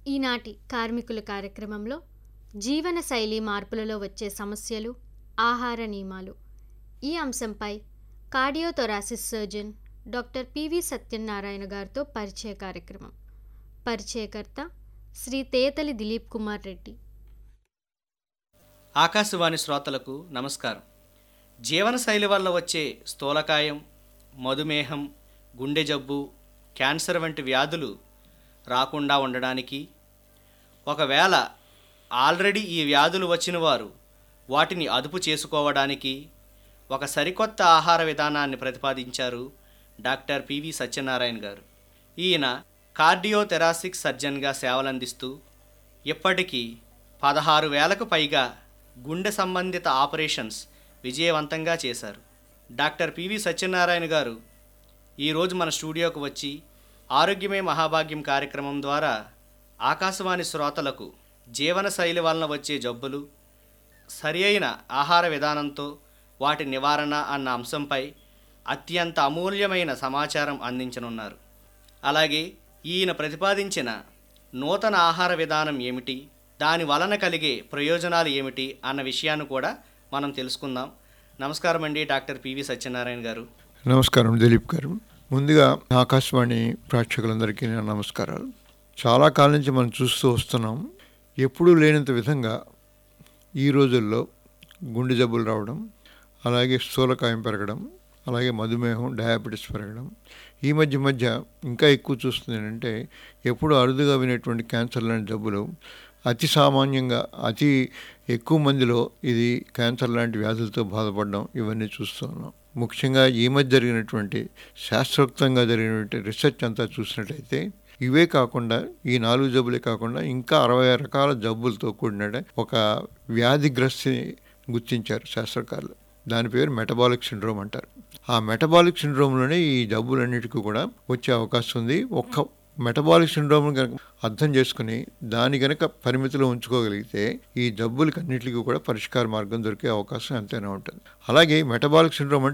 ఈనాటి కార్మికుల కార్యక్రమంలో జీవన శైలి మార్పులలో వచ్చే సమస్యలు ఆహార నియమాలు ఈ అంశంపై cardiothoracic surgeon doctor PV Satyanarayana గారితో పరిచయ కార్యక్రమం పరిచయకర్త శ్రీ తేతలి దిలీప్ కుమార్ రెడ్డి ఆకాశవాణి శ్రోతలకు నమస్కారం జీవనశైలి వల్ల వచ్చే స్థూలకాయం మధుమేహం గుండె జబ్బు క్యాన్సర్ వంటి వ్యాధులు రాకుండా ఉండడానికి ఒకవేళ ఆల్రెడీ ఈ వ్యాధులు వచ్చిన వారు వాటిని అదుపు చేసుకోవడానికి ఒక సరికొత్త ఆహార విధానాన్ని ప్రతిపాదించారు డాక్టర్ పివి సత్యనారాయణ గారు ఈయన కార్డియోథెరాసిక్ సర్జన్గా సేవలందిస్తూ ఇప్పటికీ పదహారు వేలకు పైగా గుండె సంబంధిత ఆపరేషన్స్ విజయవంతంగా చేశారు డాక్టర్ పివి సత్యనారాయణ గారు ఈరోజు మన స్టూడియోకు వచ్చి ఆరోగ్యమే మహాభాగ్యం కార్యక్రమం ద్వారా ఆకాశవాణి శ్రోతలకు జీవనశైలి వలన వచ్చే జబ్బులు సరి అయిన ఆహార విధానంతో వాటి నివారణ అన్న అంశంపై అత్యంత అమూల్యమైన సమాచారం అందించనున్నారు అలాగే ఈయన ప్రతిపాదించిన నూతన ఆహార విధానం ఏమిటి దాని వలన కలిగే ప్రయోజనాలు ఏమిటి అన్న విషయాన్ని కూడా మనం తెలుసుకుందాం నమస్కారం అండి డాక్టర్ పివి సత్యనారాయణ గారు నమస్కారం దిలీప్ గారు ముందుగా ఆకాశవాణి ప్రేక్షకులందరికీ నా నమస్కారాలు చాలా కాలం నుంచి మనం చూస్తూ వస్తున్నాం ఎప్పుడూ లేనంత విధంగా ఈ రోజుల్లో గుండె జబ్బులు రావడం అలాగే స్థూలకాయం పెరగడం అలాగే మధుమేహం డయాబెటీస్ పెరగడం ఈ మధ్య మధ్య ఇంకా ఎక్కువ చూస్తుంది ఏంటంటే ఎప్పుడు అరుదుగా వినేటువంటి క్యాన్సర్ లాంటి జబ్బులు అతి సామాన్యంగా అతి ఎక్కువ మందిలో ఇది క్యాన్సర్ లాంటి వ్యాధులతో బాధపడడం ఇవన్నీ చూస్తూ ఉన్నాం ముఖ్యంగా ఈ మధ్య జరిగినటువంటి శాస్త్రోక్తంగా జరిగినటువంటి రీసెర్చ్ అంతా చూసినట్లయితే ఇవే కాకుండా ఈ నాలుగు జబ్బులే కాకుండా ఇంకా అరవై రకాల జబ్బులతో కూడిన ఒక వ్యాధిగ్రస్తిని గుర్తించారు శాస్త్రకారులు దాని పేరు మెటబాలిక్ సిండ్రోమ్ అంటారు ఆ మెటబాలిక్ సిండ్రోమ్లోనే ఈ జబ్బులన్నిటికీ కూడా వచ్చే అవకాశం ఉంది ఒక్క మెటబాలిక్ సిండ్రోమ్ కనుక అర్థం చేసుకుని దాని కనుక పరిమితిలో ఉంచుకోగలిగితే ఈ జబ్బులకి అన్నింటికి కూడా పరిష్కార మార్గం దొరికే అవకాశం ఎంతైనా ఉంటుంది అలాగే మెటబాలిక్ సిండ్రోమ్ అంటే